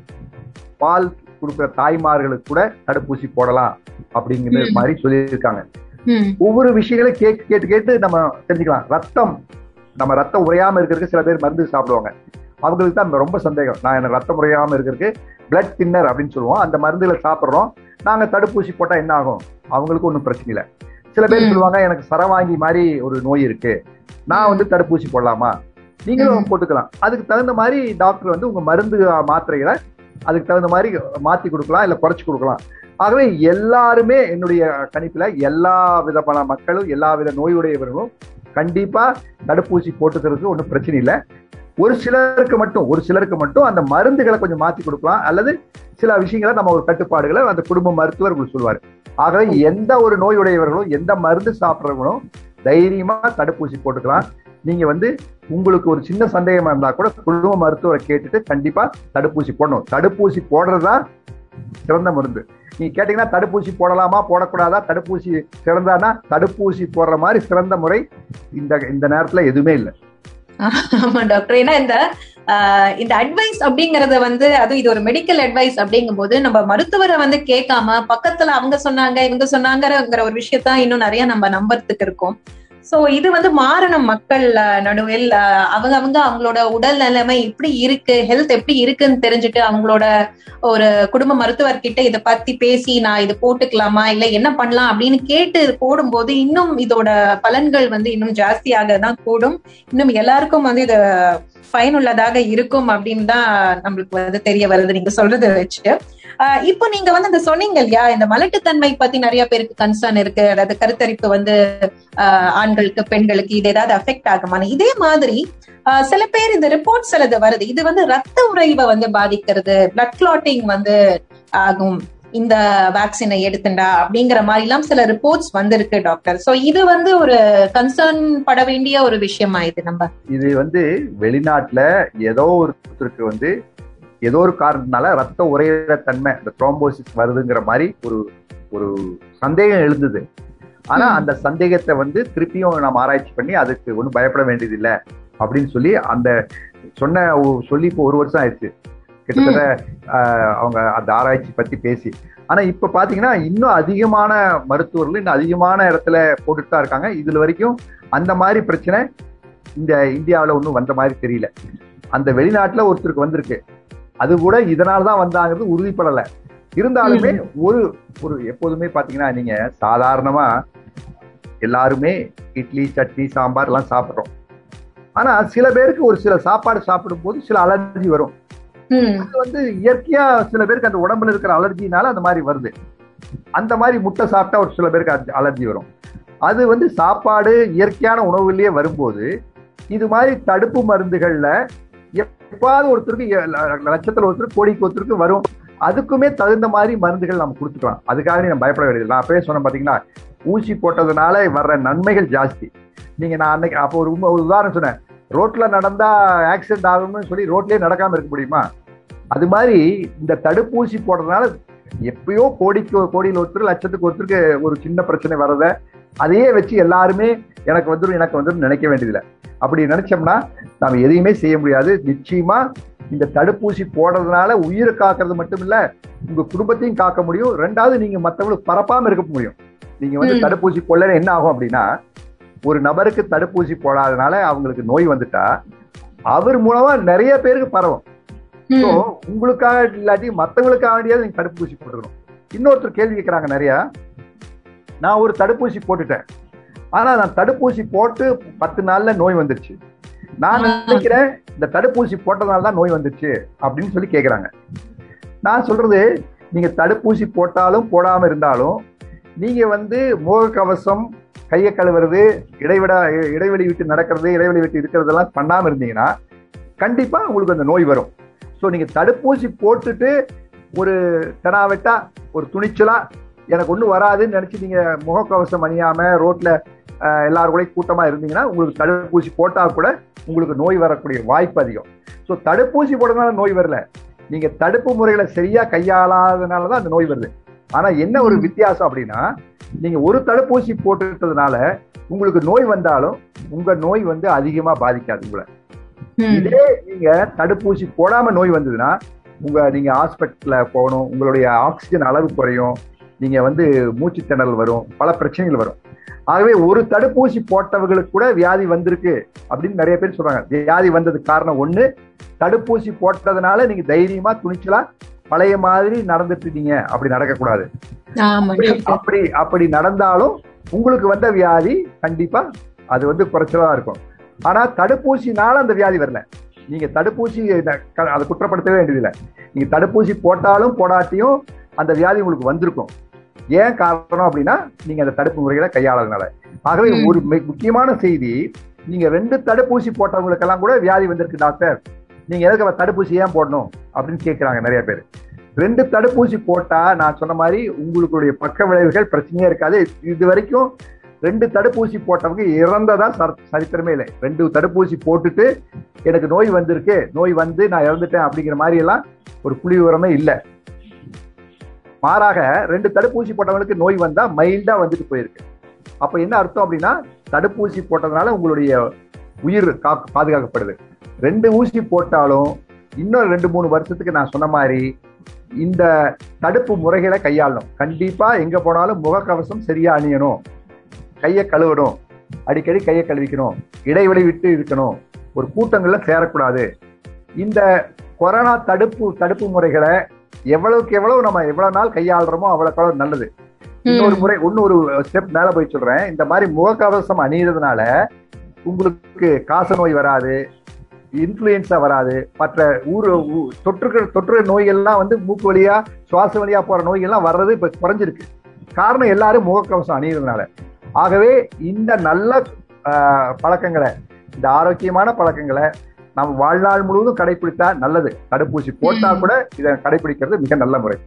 [SPEAKER 3] பால் கொடுக்குற தாய்மார்களுக்கு கூட தடுப்பூசி போடலாம் அப்படிங்கிற மாதிரி சொல்லியிருக்காங்க ஒவ்வொரு விஷயங்களையும் கேட்டு கேட்டு கேட்டு நம்ம தெரிஞ்சுக்கலாம் ரத்தம் நம்ம ரத்தம் உரையாம இருக்கிறதுக்கு சில பேர் மருந்து சாப்பிடுவாங்க அவங்களுக்கு தான் ரொம்ப சந்தேகம் நான் எனக்கு ரத்தம் உரையாம இருக்கிறதுக்கு பிளட் தின்னர் அப்படின்னு சொல்லுவோம் அந்த மருந்துகளை சாப்பிட்றோம் நாங்க தடுப்பூசி போட்டா என்ன ஆகும் அவங்களுக்கு ஒன்றும் பிரச்சனை இல்லை சில பேர் சொல்லுவாங்க எனக்கு சரவாங்கி மாதிரி ஒரு நோய் இருக்கு நான் வந்து தடுப்பூசி போடலாமா நீங்களும் போட்டுக்கலாம் அதுக்கு தகுந்த மாதிரி டாக்டர் வந்து உங்க மருந்து மாத்திரைகளை அதுக்கு தகுந்த மாதிரி மாத்தி கொடுக்கலாம் இல்ல குறைச்சு கொடுக்கலாம் ஆகவே எல்லாருமே என்னுடைய கணிப்புல எல்லா விதமான மக்களும் எல்லா வித நோயுடையவர்களும் கண்டிப்பா தடுப்பூசி போட்டுக்கிறதுக்கு ஒன்றும் பிரச்சனை இல்லை ஒரு சிலருக்கு மட்டும் ஒரு சிலருக்கு மட்டும் அந்த மருந்துகளை கொஞ்சம் மாத்தி கொடுக்கலாம் அல்லது சில விஷயங்களை நம்ம ஒரு கட்டுப்பாடுகளை அந்த குடும்ப மருத்துவர் உங்களுக்கு சொல்லுவார் ஆகவே எந்த ஒரு நோயுடையவர்களும் எந்த மருந்து சாப்பிட்றவங்களும் தைரியமா தடுப்பூசி போட்டுக்கலாம் நீங்க வந்து உங்களுக்கு ஒரு சின்ன சந்தேகமா இருந்தா கூட குடும்ப மருத்துவரை கேட்டுட்டு கண்டிப்பா தடுப்பூசி போடணும் தடுப்பூசி போடுறதுதான் சிறந்த மருந்து நீங்க கேட்டீங்கன்னா தடுப்பூசி போடலாமா போடக்கூடாதா தடுப்பூசி சிறந்தானா தடுப்பூசி போடுற மாதிரி சிறந்த முறை இந்த இந்த நேரத்துல எதுவுமே இல்லை
[SPEAKER 2] ஆமா டாக்டர் ஏன்னா இந்த இந்த அட்வைஸ் அப்படிங்கறத வந்து அதுவும் இது ஒரு மெடிக்கல் அட்வைஸ் அப்படிங்கும் போது நம்ம மருத்துவரை வந்து கேட்காம பக்கத்துல அவங்க சொன்னாங்க இவங்க சொன்னாங்கிற ஒரு விஷயத்தான் இன்னும் நிறைய நம்ம நம்புறதுக்கு இருக்கும் சோ இது வந்து மாறணும் மக்கள் நடுவில் அவங்க அவங்க அவங்களோட உடல் நிலைமை எப்படி இருக்கு ஹெல்த் எப்படி இருக்குன்னு தெரிஞ்சுட்டு அவங்களோட ஒரு குடும்ப மருத்துவர் கிட்ட இதை பத்தி பேசி நான் இது போட்டுக்கலாமா இல்ல என்ன பண்ணலாம் அப்படின்னு கேட்டு போடும்போது இன்னும் இதோட பலன்கள் வந்து இன்னும் ஜாஸ்தியாக தான் கூடும் இன்னும் எல்லாருக்கும் வந்து இது பயனுள்ளதாக இருக்கும் அப்படின்னு தான் நம்மளுக்கு வந்து தெரிய வருது நீங்க சொல்றதை வச்சு இப்போ நீங்க வந்து இந்த சொன்னீங்க இல்லையா இந்த மலட்டுத்தன்மை பத்தி நிறைய பேருக்கு கன்சர்ன் இருக்கு அதாவது கருத்தரிப்பு வந்து ஆண்களுக்கு பெண்களுக்கு இது ஏதாவது அஃபெக்ட் ஆகுமான்னு இதே மாதிரி சில பேர் இந்த ரிப்போர்ட் சிலது வருது இது வந்து ரத்த உறைவை வந்து பாதிக்கிறது பிளட் கிளாட்டிங் வந்து ஆகும் இந்த வேக்சினை எடுத்துண்டா அப்படிங்கிற மாதிரி எல்லாம் சில ரிப்போர்ட்ஸ் வந்திருக்கு டாக்டர் சோ இது வந்து ஒரு கன்சர்ன் பட வேண்டிய ஒரு விஷயமா இது நம்ம
[SPEAKER 3] இது வந்து வெளிநாட்டுல ஏதோ ஒருத்தருக்கு வந்து ஏதோ ஒரு காரணத்தினால ரத்த உரையிற தன்மை இந்த த்ரோம்போசிஸ் வருதுங்கிற மாதிரி ஒரு ஒரு சந்தேகம் எழுந்தது ஆனா அந்த சந்தேகத்தை வந்து திருப்பியும் நம்ம ஆராய்ச்சி பண்ணி அதுக்கு ஒன்றும் பயப்பட வேண்டியதில்லை அப்படின்னு சொல்லி அந்த சொன்ன சொல்லி இப்போ ஒரு வருஷம் ஆயிடுச்சு கிட்டத்தட்ட அவங்க அந்த ஆராய்ச்சி பத்தி பேசி ஆனா இப்ப பாத்தீங்கன்னா இன்னும் அதிகமான மருத்துவர்கள் இன்னும் அதிகமான இடத்துல போட்டுட்டு தான் இருக்காங்க இதுல வரைக்கும் அந்த மாதிரி பிரச்சனை இந்த இந்தியாவில ஒன்றும் வந்த மாதிரி தெரியல அந்த வெளிநாட்டுல ஒருத்தருக்கு வந்திருக்கு அது கூட இதனால தான் வந்தாங்கிறது உறுதிப்படலை இருந்தாலுமே ஒரு ஒரு எப்போதுமே பாத்தீங்கன்னா நீங்க சாதாரணமா எல்லாருமே இட்லி சட்னி சாம்பார் எல்லாம் சாப்பிட்றோம் ஆனா சில பேருக்கு ஒரு சில சாப்பாடு சாப்பிடும் போது சில அலர்ஜி வரும் அது வந்து இயற்கையா சில பேருக்கு அந்த உடம்புல இருக்கிற அலர்ஜினால அந்த மாதிரி வருது அந்த மாதிரி முட்டை சாப்பிட்டா ஒரு சில பேருக்கு அலர்ஜி வரும் அது வந்து சாப்பாடு இயற்கையான உணவுலயே வரும்போது இது மாதிரி தடுப்பு மருந்துகள்ல எப்பாவது ஒருத்தருக்கு எ- ல- லட்சத்துல ஒருத்தருக்கு கோடிக்கு ஒருத்தருக்கு வரும் அதுக்குமே தகுந்த மாதிரி மருந்துகள் நம்ம கொடுத்துக்கலாம் அதுக்காக நம்ம பயப்பட வேண்டியது நான் அப்பவே சொன்னேன் பாத்தீங்களா ஊசி போட்டதுனால வர்ற நன்மைகள் ஜாஸ்தி நீங்க நான் அன்னைக்கு அப்போ ஒரு உண்மை- ஒரு உதாரணம் சொன்னேன் ரோட்ல நடந்தா ஆக்சிடென்ட் ஆகும்னு சொல்லி ரோட்லயே நடக்காம இருக்க முடியுமா அது மாதிரி இந்த தடுப்பூசி போடுறதுனால எப்பயோ கோடிக்கு கோடியில் ஒருத்தர் லட்சத்துக்கு ஒருத்தருக்கு ஒரு சின்ன பிரச்சனை வர்றத அதையே வச்சு எல்லாருமே எனக்கு வந்துடும் எனக்கு வந்துடும் நினைக்க வேண்டியதில்லை அப்படி நினைச்சோம்னா நாம எதையுமே செய்ய முடியாது நிச்சயமா இந்த தடுப்பூசி போடுறதுனால உயிரை காக்கிறது மட்டும் இல்ல உங்க குடும்பத்தையும் காக்க முடியும் ரெண்டாவது நீங்க மத்தவங்களுக்கு பரப்பாம இருக்க முடியும் நீங்க வந்து
[SPEAKER 2] ம்.
[SPEAKER 3] தடுப்பூசி போடல என்ன ஆகும் அப்படின்னா ஒரு நபருக்கு தடுப்பூசி போடாதனால அவங்களுக்கு நோய் வந்துட்டா அவர் மூலமா நிறைய பேருக்கு பரவும்
[SPEAKER 2] ம்.
[SPEAKER 3] ஸோ உங்களுக்காக இல்லாட்டி மத்தவங்களுக்காக வேண்டியாவது நீங்க தடுப்பூசி போட்டுக்கணும் இன்னொருத்தர் கேள்வி கேட்கறாங்க நிறைய நான் ஒரு தடுப்பூசி போட்டுட்டேன் ஆனா நான் தடுப்பூசி போட்டு பத்து நாள்ல நோய் வந்துருச்சு நான்
[SPEAKER 2] ஆ.
[SPEAKER 3] நினைக்கிறேன் இந்த தடுப்பூசி போட்டதுனால தான் நோய் வந்துருச்சு அப்படின்னு சொல்லி கேக்குறாங்க நான் சொல்றது நீங்க தடுப்பூசி போட்டாலும் போடாம இருந்தாலும் நீங்க வந்து முகக்கவசம் கையை கழுவுறது இடைவிட இடைவெளி விட்டு நடக்கிறது இடைவெளி விட்டு இருக்கிறதெல்லாம் பண்ணாம இருந்தீங்கன்னா கண்டிப்பா உங்களுக்கு அந்த நோய் வரும் ஸோ நீங்க தடுப்பூசி போட்டுட்டு ஒரு தெனாவெட்டா ஒரு துணிச்சலா எனக்கு ஒன்றும் வராதுன்னு நினைச்சு நீங்க முகக்கவசம் அணியாம ரோட்ல அஹ், எல்லாரும் கூட கூட்டமா இருந்தீங்கன்னா உங்களுக்கு தடுப்பூசி போட்டா கூட உங்களுக்கு நோய் வரக்கூடிய வாய்ப்பு அதிகம் ஸோ தடுப்பூசி போடுறதுனால நோய் வரல நீங்க தடுப்பு முறைகளை சரியா கையாளாதனால தான் அந்த நோய் வருது ஆனா என்ன ஒரு
[SPEAKER 2] ம்.
[SPEAKER 3] வித்தியாசம் அப்படின்னா நீங்க ஒரு தடுப்பூசி போட்டுட்டதுனால உங்களுக்கு நோய் வந்தாலும் உங்க நோய் வந்து அதிகமா பாதிக்காது உங்களை
[SPEAKER 2] ம்.
[SPEAKER 3] இதே நீங்க தடுப்பூசி போடாம நோய் வந்ததுன்னா உங்க நீங்க ஹாஸ்பிட்டல்ல போகணும் உங்களுடைய ஆக்சிஜன் அளவு குறையும் நீங்க வந்து மூச்சு திணறல் வரும் பல பிரச்சனைகள் வரும் ஆகவே ஒரு தடுப்பூசி போட்டவர்களுக்கு கூட வியாதி வந்திருக்கு அப்படின்னு நிறைய பேர் சொல்றாங்க வியாதி வந்ததுக்கு காரணம் ஒண்ணு தடுப்பூசி போட்டதுனால நீங்க தைரியமா துணிச்சலா பழைய மாதிரி நடந்துட்டு இருக்கீங்க அப்படி நடக்கக்கூடாது
[SPEAKER 2] ஆமா
[SPEAKER 3] அப்படி
[SPEAKER 2] டாக்டர்.
[SPEAKER 3] அப்படி அப்படி நடந்தாலும் உங்களுக்கு வந்த வியாதி கண்டிப்பா அது வந்து குறைச்சலா இருக்கும் ஆனா தடுப்பூசினால அந்த வியாதி வரல நீங்க தடுப்பூசி இத- க- அதை குற்றப்படுத்தவே வேண்டியதில்லை நீங்க தடுப்பூசி போட்டாலும் போடாட்டியும் அந்த வியாதி உங்களுக்கு வந்திருக்கும் ஏன் காரணம் அப்படின்னா நீங்க அந்த தடுப்பு முறைகளை கையாளதுனால ஆகவே
[SPEAKER 2] ம்.
[SPEAKER 3] ஒரு மி- முக்கியமான செய்தி நீங்க ரெண்டு தடுப்பூசி போட்டவங்களுக்கெல்லாம் கூட வியாதி வந்திருக்கு டாக்டர் நீங்க எதுக்கு அவ தடுப்பூசி ஏன் போடணும் அப்படின்னு கேட்கறாங்க நிறைய பேர் ரெண்டு தடுப்பூசி போட்டா நான் சொன்ன மாதிரி உங்களுடைய பக்க விளைவுகள் பிரச்சனையே இருக்காது இது வரைக்கும் ரெண்டு தடுப்பூசி போட்டவங்க இறந்ததா சர- சரித்திரமே இல்லை ரெண்டு தடுப்பூசி போட்டுட்டு எனக்கு நோய் வந்திருக்கு நோய் வந்து நான் இறந்துட்டேன் அப்படிங்கிற மாதிரி எல்லாம் ஒரு புள்ளி விவரமே இல்லை மாறாக ரெண்டு தடுப்பூசி போட்டவங்களுக்கு நோய் வந்தா மைல்டா வந்துட்டு போயிருக்கு அப்ப என்ன அர்த்தம் அப்படின்னா தடுப்பூசி போட்டதுனால உங்களுடைய உயிர் காக்க பாதுகாக்கப்படுது ரெண்டு ஊசி போட்டாலும் இன்னும் ரெண்டு மூணு வருஷத்துக்கு நான் சொன்ன மாதிரி இந்த தடுப்பு முறைகளை கையாளணும் கண்டிப்பா எங்க போனாலும் முகக்கவசம் சரியா அணியணும் கையை கழுவணும் அடிக்கடி கையை கழுவிக்கணும் இடைவெளி விட்டு இருக்கணும் ஒரு கூட்டங்கள்ல சேரக்கூடாது இந்த கொரோனா தடுப்பு தடுப்பு முறைகளை எவ்வளவுக்கு எவ்வளவு நம்ம எவ்வளவு நாள் கையாளுறோமோ அவ்வளவுக்கு அவ்வளவு நல்லது இன்னொரு முறை இன்னொரு ஸ்டெப் மேல போய் சொல்றேன் இந்த மாதிரி முகக்கவசம் அணியறதுனால உங்களுக்கு காச நோய் வராது இன்ஃபுளுயன்ஸா வராது மற்ற ஊர் ஊ- தொற்று தொற்று நோய்கள்லாம் வந்து மூக்கு வழியா சுவாச வழியா போற நோய்கள்லாம் வர்றது இப்ப குறைஞ்சிருக்கு காரணம் எல்லாரும் முகக்கவசம் அணியறதுனால ஆகவே இந்த நல்ல ஆஹ், பழக்கங்களை இந்த ஆரோக்கியமான பழக்கங்களை நம்ம வாழ்நாள் முழுவதும் கடைபிடித்தா நல்லது தடுப்பூசி போட்டா
[SPEAKER 2] ம்.
[SPEAKER 3] கூட இதை கடைபிடிக்கிறது மிக நல்ல முறை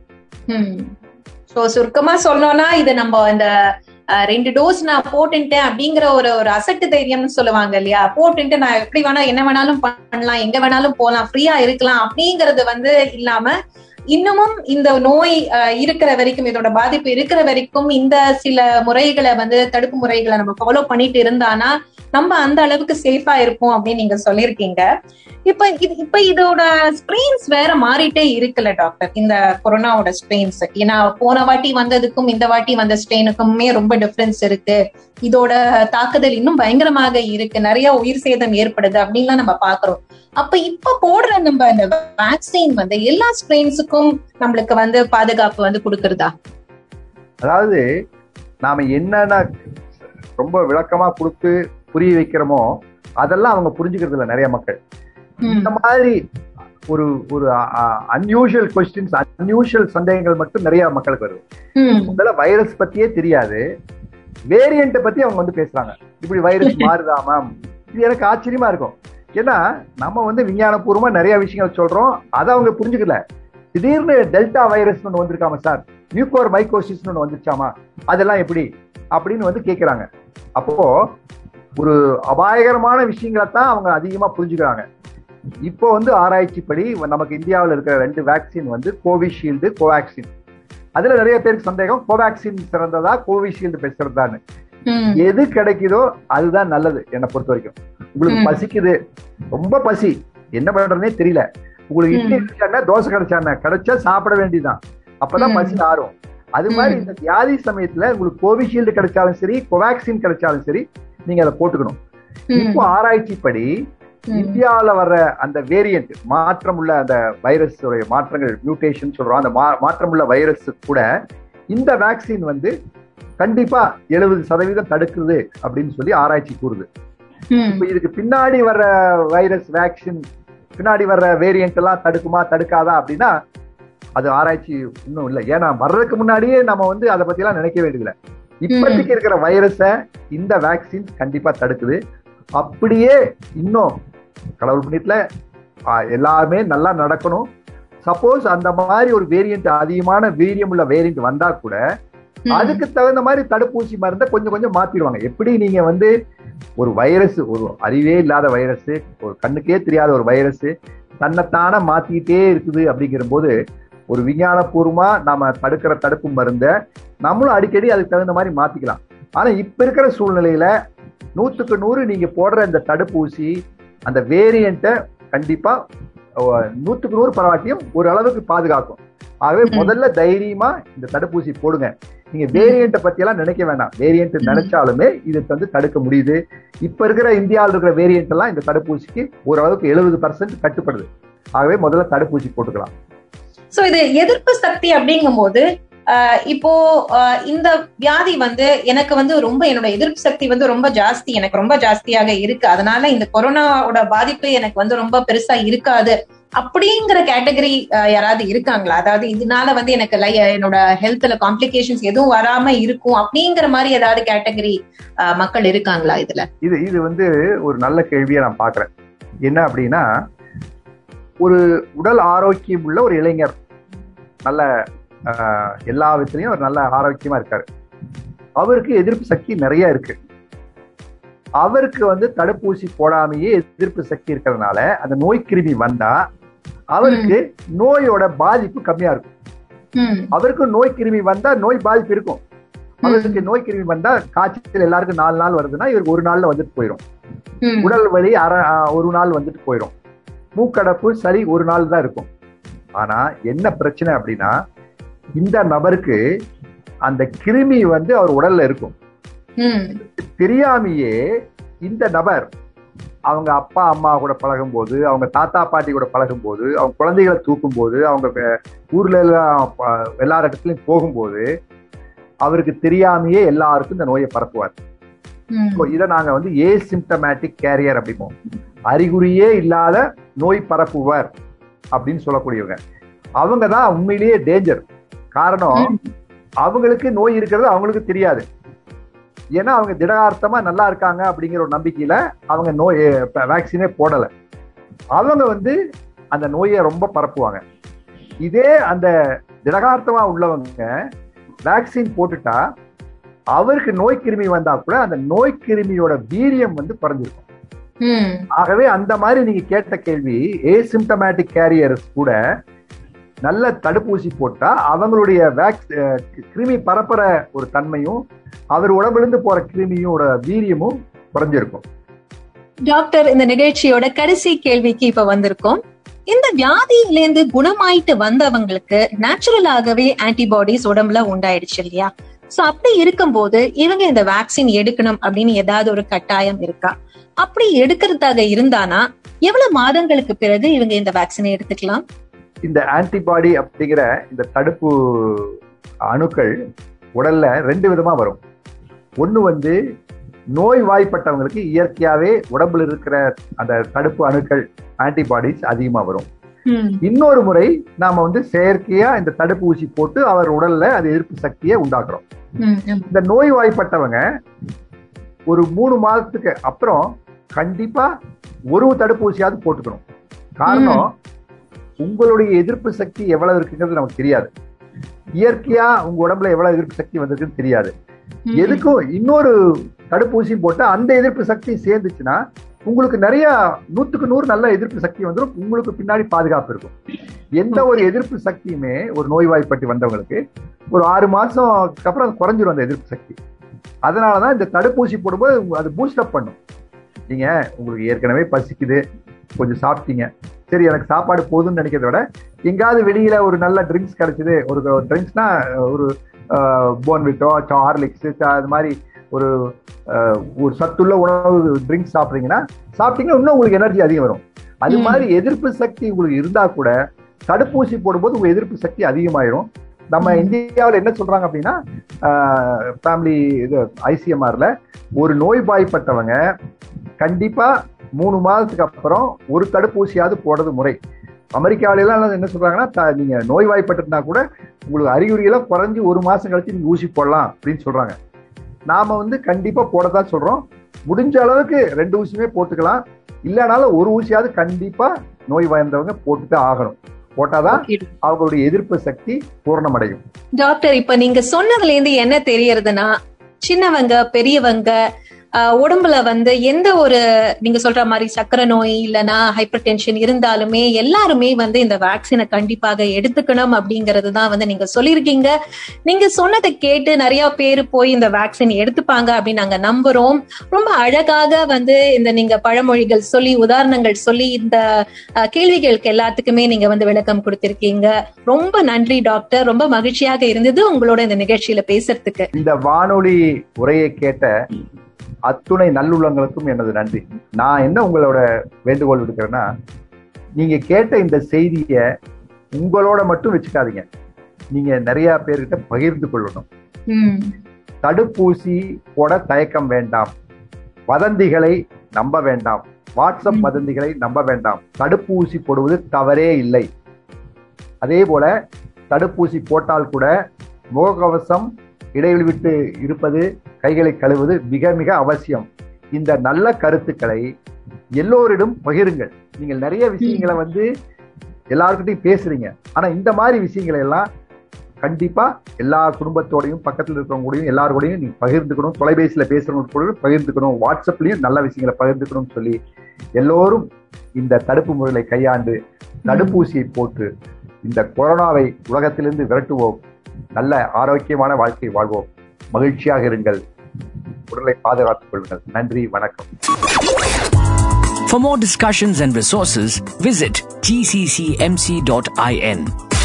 [SPEAKER 2] சோ சுருக்கமா சொல்லணும்னா இது நம்ம இந்த அஹ், ரெண்டு டோஸ் நான் போட்டுட்டேன் அப்படிங்கிற ஒரு ஒரு அசட்டு தைரியம்னு சொல்லுவாங்க இல்லையா போட்டுட்டு நான் எப்படி வேணா என்ன வேணாலும் பண்ணலாம் எங்க வேணாலும் போலாம் ஃப்ரீயா இருக்கலாம் அப்படிங்கறது வந்து இல்லாம இன்னமும் இந்த நோய் அஹ், இருக்கிற வரைக்கும் இதோட பாதிப்பு இருக்கிற வரைக்கும் இந்த சில முறைகளை வந்து தடுப்பு முறைகளை நம்ம ஃபாலோ பண்ணிட்டு இருந்தானா நம்ம அந்த அளவுக்கு சேஃபா இருப்போம் அப்படின்னு நீங்க சொல்லியிருக்கீங்க இப்ப இது இப்ப இதோட ஸ்ட்ரெயின்ஸ் வேற மாறிட்டே இருக்குல்ல டாக்டர் இந்த கொரோனாவோட ஸ்ட்ரெயின்ஸ் ஏன்னா போன வாட்டி வந்ததுக்கும் இந்த வாட்டி வந்த ஸ்ட்ரெயினுக்குமே ரொம்ப டிஃபரன்ஸ் இருக்கு இதோட தாக்குதல் இன்னும் பயங்கரமாக இருக்கு நிறைய உயிர் சேதம் ஏற்படுது அப்படின்லாம் நம்ம பாக்குறோம் அப்ப இப்ப போடுற நம்ம இந்த வேக்சின் வந்து எல்லா ஸ்ட்ரெயின்ஸுக்கும் நம்மளுக்கு வந்து பாதுகாப்பு வந்து கொடுக்கறதா
[SPEAKER 3] அதாவது நாம என்னென்ன ரொம்ப விளக்கமா கொடுத்து புரிய வைக்கிறோமோ அதெல்லாம் அவங்க புரிஞ்சுக்கிறது இல்ல நிறைய மக்கள் இந்த மாதிரி ஒரு ஒரு அன்யூஷுவல் கொஸ்டின்ஸ் அன்யூஷுவல் சந்தேகங்கள் மட்டும் நிறைய மக்களுக்கு வருது
[SPEAKER 2] ம்
[SPEAKER 3] முதல்ல வைரஸ் பத்தியே தெரியாது வேரியண்ட்டை பத்தி அவங்க வந்து பேசுறாங்க இப்படி வைரஸ் மாறுதா மேம் இது எனக்கு ஆச்சரியமா இருக்கும் ஏன்னா நம்ம வந்து விஞ்ஞானபூர்வமா நிறைய விஷயங்கள் சொல்றோம் அதை அவங்க புரிஞ்சுக்கல திடீர்னு டெல்டா வைரஸ் ஒன்று வந்திருக்காம சார் நியூக்ளோர் மைக்கோசிஸ் ஒன்று வந்துருச்சாமா அதெல்லாம் எப்படி அப்படின்னு வந்து கேட்குறாங்க அப்போ ஒரு அபாயகரமான விஷயங்களை தான் அவங்க அதிகமா புரிஞ்சுக்கிறாங்க இப்போ வந்து ஆராய்ச்சிப்படி நமக்கு இந்தியாவில் இருக்கிற ரெண்டு வேக்சின் வந்து கோவிஷீல்டு கோவேக்சின் அதுல நிறைய பேருக்கு சந்தேகம் கோவேக்சின் சிறந்ததா கோவிஷீல்டு சிறந்தான்னு எது கிடைக்குதோ அதுதான் நல்லது என்னை பொறுத்த வரைக்கும் உங்களுக்கு
[SPEAKER 2] ம்.
[SPEAKER 3] பசிக்குது ரொம்ப பசி என்ன பண்றதுனே தெரியல உங்களுக்கு இட்லி
[SPEAKER 2] ம்.
[SPEAKER 3] கிடைச்சானா தோசை கிடைச்சானா கிடைச்சா சாப்பிட வேண்டியதான் அப்பதான்
[SPEAKER 2] ம்.
[SPEAKER 3] பசி ஆறும் அது மாதிரி
[SPEAKER 2] ம்.
[SPEAKER 3] இந்த வியாதி சமயத்துல உங்களுக்கு கோவிஷீல்டு கிடைச்சாலும் சரி கோவேக்சின் கிடைச்சாலும் சரி நீங்க அதை போட்டுக்கணும் இப்போ ஆராய்ச்சிப்படி இந்தியாவுல வர்ற அந்த வேரியன்ட் மாற்றம் உள்ள அந்த வைரஸ் உடைய மாற்றங்கள் மியூட்டேஷன் சொல்றோம் அந்த மா- மாற்றம் உள்ள வைரஸ் கூட இந்த வேக்சின் வந்து கண்டிப்பா எழுபது சதவீதம் தடுக்குது அப்படின்னு சொல்லி ஆராய்ச்சி கூறுது இப்போ இதுக்கு பின்னாடி வர்ற வைரஸ் வேக்சின் பின்னாடி வர்ற வேரியன்ட் எல்லாம் தடுக்குமா தடுக்காதா அப்படின்னா அது ஆராய்ச்சி இன்னும் இல்லை ஏன்னா வர்றதுக்கு முன்னாடியே நம்ம வந்து அதை பத்தி எல்லாம் நினைக்க வேண்டியதில்லை இப்போதைக்கு இருக்கிற வைரஸை இந்த வேக்சின் கண்டிப்பா தடுக்குது அப்படியே இன்னும் கடவுள் புண்ணியத்துல ஆ, எல்லாமே நல்லா நடக்கணும் சப்போஸ் அந்த மாதிரி ஒரு வேரியன்ட் அதிகமான வீரியம் உள்ள வேரியன்ட் வந்தா கூட அதுக்கு தகுந்த மாதிரி தடுப்பூசி மருந்தை கொஞ்சம் கொஞ்சம் மாத்திடுவாங்க எப்படி நீங்க வந்து ஒரு வைரஸ் ஒரு அறிவே இல்லாத வைரஸ் ஒரு கண்ணுக்கே தெரியாத ஒரு வைரஸ் தன்னைத்தானே மாத்திக்கிட்டே இருக்குது அப்படிங்கிற போது ஒரு விஞ்ஞானபூர்வமா நாம தடுக்கிற தடுப்பு மருந்தை நம்மளும் அடிக்கடி அதுக்கு தகுந்த மாதிரி மாத்திக்கலாம் ஆனா இப்ப இருக்கிற சூழ்நிலையில நூத்துக்கு நூறு நீங்க போடுற இந்த தடுப்பூசி அந்த வேரியண்ட்டை கண்டிப்பா அஹ், நூத்துக்கு நூறு பரவாட்டியும் ஒரு அளவுக்கு பாதுகாக்கும் ஆகவே
[SPEAKER 2] ம்.
[SPEAKER 3] முதல்ல தைரியமா இந்த தடுப்பூசி போடுங்க நீங்க வேரியண்ட்டை பத்தி எல்லாம் நினைக்க வேண்டாம் வேரியண்ட்
[SPEAKER 2] ம்.
[SPEAKER 3] நினைச்சாலுமே இது வந்து தடுக்க முடியுது இப்ப இருக்கிற இந்தியாவில் இருக்கிற வேரியண்ட் எல்லாம் இந்த தடுப்பூசிக்கு ஓரளவுக்கு எழுபது பர்சன்ட் கட்டுப்படுது ஆகவே முதல்ல தடுப்பூசி போட்டுக்கலாம்
[SPEAKER 2] சோ இது எதிர்ப்பு சக்தி அப்படிங்கும்போது ஆஹ் இப்போ ஆஹ் இந்த வியாதி வந்து எனக்கு வந்து ரொம்ப என்னோட எதிர்ப்பு சக்தி வந்து ரொம்ப ஜாஸ்தி எனக்கு ரொம்ப ஜாஸ்தியாக இருக்கு அதனால இந்த கொரோனாவோட பாதிப்பு எனக்கு வந்து ரொம்ப பெருசா இருக்காது அப்படிங்கிற கேட்டகரி யாராவது இருக்காங்களா அதாவது இதனால வந்து எனக்கு லை என்னோட ஹெல்த்ல காம்ப்ளிகேஷன்ஸ் எதுவும் வராம இருக்கும் அப்படிங்கிற மாதிரி ஏதாவது கேட்டகரி மக்கள் இருக்காங்களா இதுல
[SPEAKER 3] இது இது வந்து ஒரு நல்ல கேள்வியை நான் பார்க்கிறேன் என்ன அப்படின்னா ஒரு உடல் ஆரோக்கியம் உள்ள ஒரு இளைஞர் நல்ல ஆஹ், எல்லா விதத்துலயும் ஒரு நல்ல ஆரோக்கியமா இருக்காரு அவருக்கு எதிர்ப்பு சக்தி நிறைய இருக்கு அவருக்கு வந்து தடுப்பூசி போடாமையே எதிர்ப்பு சக்தி இருக்கிறதுனால அந்த நோய் கிருமி வந்தா அவருக்கு நோயோட பாதிப்பு கம்மியா இருக்கும்
[SPEAKER 2] ம்,
[SPEAKER 3] அவருக்கு நோய் கிருமி வந்தா நோய் பாதிப்பு இருக்கும் அவருக்கு நோய் கிருமி வந்தா காய்ச்சல் எல்லாருக்கும் நாலு நாள் வருதுன்னா இவருக்கு ஒரு நாள்ல வந்துட்டு போயிடும்
[SPEAKER 2] ம்,
[SPEAKER 3] உடல் வலி அரை ஆ, ஒரு நாள் வந்துட்டு போயிடும் மூக்கடப்பு சரி ஒரு நாள் தான் இருக்கும் ஆனா என்ன பிரச்சனை அப்படின்னா இந்த நபருக்கு அந்த கிருமி வந்து அவர் உடல்ல இருக்கும்
[SPEAKER 2] ம்,
[SPEAKER 3] தெரியாமையே இந்த நபர் அவங்க அப்பா அம்மா கூட பழகும் போது அவங்க தாத்தா பாட்டி கூட பழகும் போது அவங்க குழந்தைகளை தூக்கும் போது அவங்க வே- ஊர்ல எல்லாம் ப- எல்லா இடத்துலயும் போகும்போது அவருக்கு தெரியாமையே எல்லாருக்கும் இந்த நோயை பரப்புவார்
[SPEAKER 2] ம்,
[SPEAKER 3] இப்போ இதை நாங்க வந்து ஏசிம்டமேட்டிக் கேரியர் அப்படிப்போம் அறிகுறியே இல்லாத நோய் பரப்புவர் அப்படின்னு சொல்லக்கூடியவங்க அவங்க தான் உண்மையிலேயே டேஞ்சர் காரணம்
[SPEAKER 2] ம்.
[SPEAKER 3] அவங்களுக்கு நோய் இருக்கிறது அவங்களுக்கு தெரியாது ஏன்னா அவங்க திடகார்த்தமா நல்லா இருக்காங்க அப்படிங்கிற ஒரு நம்பிக்கையில அவங்க நோய் வேக்சினே போடல அவங்க வந்து அந்த நோயை ரொம்ப பரப்புவாங்க இதே அந்த திடகார்த்தமா உள்ளவங்க வேக்சின் போட்டுட்டா அவருக்கு நோய் கிருமி வந்தா கூட அந்த நோய் கிருமியோட வீரியம் வந்து குறைஞ்சிருக்கும்
[SPEAKER 2] ம்,
[SPEAKER 3] ஆகவே அந்த மாதிரி நீங்க கேட்ட கேள்வி ஏசிம்டமேட்டிக் கேரியர்ஸ் கூட நல்ல தடுப்பூசி போட்டா அவங்களுடைய வேக்ஸ் அஹ் கிருமி பரப்புற ஒரு தன்மையும் அவர் உடம்பிலிருந்து போற கிருமியோட வீரியமும் குறைஞ்சிருக்கும்
[SPEAKER 2] டாக்டர் இந்த நிகழ்ச்சியோட கடைசி கேள்விக்கு இப்ப வந்திருக்கோம் இந்த வியாதியிலேருந்து குணமாயிட்டு வந்தவங்களுக்கு நேச்சுரலாகவே ஆன்டிபாடிஸ் உடம்புல உண்டாயிடுச்சு இல்லையா சோ அப்படி இருக்கும்போது இவங்க இந்த வேக்சின் எடுக்கணும் அப்படின்னு ஏதாவது ஒரு கட்டாயம் இருக்கா அப்படி எடுக்கிறதாக இருந்தானா எவ்வளவு மாதங்களுக்கு பிறகு இவங்க இந்த வேக்சினை எடுத்துக்கலாம்
[SPEAKER 3] இந்த ஆன்டிபாடி அப்படிங்கிற இந்த தடுப்பு அணுக்கள் உடல்ல ரெண்டு விதமா வரும் ஒண்ணு வந்து நோய் வாய்ப்பட்டவங்களுக்கு இயற்கையாவே உடம்புல இருக்கிற அந்த தடுப்பு அணுக்கள் ஆன்டிபாடிஸ் அதிகமா வரும்
[SPEAKER 2] ம்,
[SPEAKER 3] இன்னொரு முறை நாம வந்து செயற்கையா இந்த தடுப்பூசி போட்டு அவர் உடல்ல அது எதிர்ப்பு சக்தியை உண்டாக்குறோம்
[SPEAKER 2] ம், ம்.
[SPEAKER 3] இந்த நோய்வாய்ப்பட்டவங்க ஒரு மூணு மாதத்துக்கு அப்புறம் கண்டிப்பா ஒரு தடுப்பூசியாவது போட்டுக்கணும் காரணம் உங்களுடைய எதிர்ப்பு சக்தி எவ்வளவு இருக்குங்கிறது நமக்கு தெரியாது இயற்கையா உங்க உடம்புல எவ்வளவு எதிர்ப்பு சக்தி வந்திருக்குன்னு தெரியாது
[SPEAKER 2] ம்.
[SPEAKER 3] எதுக்கும் இன்னொரு தடுப்பூசி போட்டு அந்த எதிர்ப்பு சக்தி சேர்ந்துச்சுன்னா உங்களுக்கு நிறைய நூத்துக்கு நூறு நல்ல எதிர்ப்பு சக்தி வந்துடும் உங்களுக்கு பின்னாடி பாதுகாப்பு இருக்கும் எந்த ஒரு எதிர்ப்பு சக்தியுமே ஒரு நோய்வாய்ப்பட்டு வந்தவங்களுக்கு ஒரு ஆறு மாசம் அப்புறம் அது குறைஞ்சிரும் அந்த எதிர்ப்பு சக்தி அதனாலதான் இந்த தடுப்பூசி போடும்போது உங்க- அது பூஸ்ட் அப் பண்ணும் நீங்க உங்களுக்கு ஏற்கனவே பசிக்குது கொஞ்சம் சாப்பிட்டீங்க சரி எனக்கு சாப்பாடு போதும்னு நினைக்கிறத விட எங்காவது வெளியில ஒரு நல்ல ட்ரிங்க்ஸ் கிடைச்சது ஒரு ட்ரிங்க்ஸ்னா ஒரு போன்விட்டோ ஹார்லிக்ஸ் அது மாதிரி ஒரு அஹ், ஒரு சத்துள்ள உணவு ட்ரிங்க்ஸ் சாப்பிட்றீங்கன்னா சாப்பிட்டீங்கன்னா இன்னும் உங்களுக்கு எனர்ஜி அதிகம் வரும் அது
[SPEAKER 2] ம்.
[SPEAKER 3] மாதிரி எதிர்ப்பு சக்தி உங்களுக்கு இருந்தா கூட தடுப்பூசி போடும்போது உங்க எதிர்ப்பு சக்தி அதிகமாயிரும் நம்ம
[SPEAKER 2] ம்.
[SPEAKER 3] இந்தியாவில் என்ன சொல்றாங்க அப்படின்னா ஃபேமிலி இது ஐசிஎம்ஆர்ல ஒரு நோய்வாய்ப்பட்டவங்க கண்டிப்பா மூணு மாதத்துக்கு அப்புறம் ஒரு தடுப்பூசியாவது போடுறது முறை அமெரிக்காவில எல்லாம் என்ன சொல்றாங்கன்னா த- நீங்க நோய்வாய்ப்பட்டிருந்தா கூட உங்களுக்கு அறிகுறியெல்லாம் குறைஞ்சு ஒரு மாசம் கழிச்சு நீங்க ஊசி போடலாம் அப்படின்னு சொல்றாங்க நாம வந்து கண்டிப்பா போடத்தான் சொல்றோம் முடிஞ்ச அளவுக்கு ரெண்டு ஊசியுமே போட்டுக்கலாம் இல்லைனாலும் ஒரு ஊசியாவது கண்டிப்பா நோய் வாய்ந்தவங்க போட்டுட்டு ஆகணும் போட்டாதான்
[SPEAKER 2] Okay.
[SPEAKER 3] அவங்களுடைய எதிர்ப்பு சக்தி பூர்ணமடையும்
[SPEAKER 2] டாக்டர் இப்ப நீங்க சொன்னதுல இருந்து என்ன தெரியறதுன்னா சின்னவங்க பெரியவங்க ஆஹ், உடம்புல வந்து எந்த ஒரு நீங்க சொல்ற மாதிரி சக்கரை நோய் இல்லனா ஹைப்பர் டென்ஷன் இருந்தாலுமே எல்லாருமே வந்து இந்த வேக்சினை கண்டிப்பாக எடுத்துக்கணும் அப்படிங்கறது தான் வந்து நீங்க சொல்லியிருக்கீங்க நீங்க சொன்னதை கேட்டு நிறைய பேர் போய் இந்த வேக்சின் எடுத்துப்பாங்க அப்படின்னு நாங்க நம்புறோம் ரொம்ப அழகாக வந்து இந்த நீங்க பழமொழிகள் சொல்லி உதாரணங்கள் சொல்லி இந்த ஆஹ், கேள்விகளுக்கு எல்லாத்துக்குமே நீங்க வந்து விளக்கம் கொடுத்திருக்கீங்க ரொம்ப நன்றி டாக்டர் ரொம்ப மகிழ்ச்சியாக இருந்தது உங்களோட இந்த நிகழ்ச்சியில பேசுறதுக்கு
[SPEAKER 3] இந்த வானொலி உரையை கேட்ட அத்துணை நல்லுள்ளங்களுக்கும் எனது நன்றி நான் என்ன உங்களோட வேண்டுகோள் விடுக்கிறேன்னா நீங்க கேட்ட இந்த செய்திய உங்களோட மட்டும் வச்சுக்காதீங்க நீங்க நிறைய பேர்கிட்ட பகிர்ந்து கொள்ளணும்
[SPEAKER 2] ம்,
[SPEAKER 3] தடுப்பூசி போட தயக்கம் வேண்டாம் வதந்திகளை நம்ப வேண்டாம் வாட்ஸ்அப்
[SPEAKER 2] ம்.
[SPEAKER 3] வதந்திகளை நம்ப வேண்டாம் தடுப்பூசி போடுவது தவறே இல்லை அதே போல தடுப்பூசி போட்டால் கூட முகக்கவசம் இடைவெளி விட்டு இருப்பது கைகளை கழுவுவது மிக மிக அவசியம் இந்த நல்ல கருத்துக்களை எல்லோரிடம் பகிருங்கள் நீங்கள் நிறைய விஷயங்களை வந்து எல்லாருக்கிட்டையும் பேசுறீங்க ஆனா இந்த மாதிரி விஷயங்களை எல்லாம் கண்டிப்பா எல்லா குடும்பத்தோடையும் பக்கத்துல இருக்கிறவங்க கூடயும் எல்லாரு கூடயும் நீங்க பகிர்ந்துக்கணும் தொலைபேசியில பேசுறவங்க கூட பகிர்ந்துக்கணும் வாட்ஸ்அப்லயும் நல்ல விஷயங்களை பகிர்ந்துக்கணும்னு சொல்லி எல்லோரும் இந்த தடுப்பு முறைகளை கையாண்டு தடுப்பூசியை போட்டு இந்த கொரோனாவை உலகத்திலிருந்து விரட்டுவோம் நல்ல ஆரோக்கியமான வாழ்க்கை வாழ்வோம் மகிழ்ச்சியாக இருங்கள் உடலை பாதுகாத்துக் கொள்ளுங்கள் நன்றி வணக்கம்
[SPEAKER 1] For more discussions and resources, visit gccmc.in.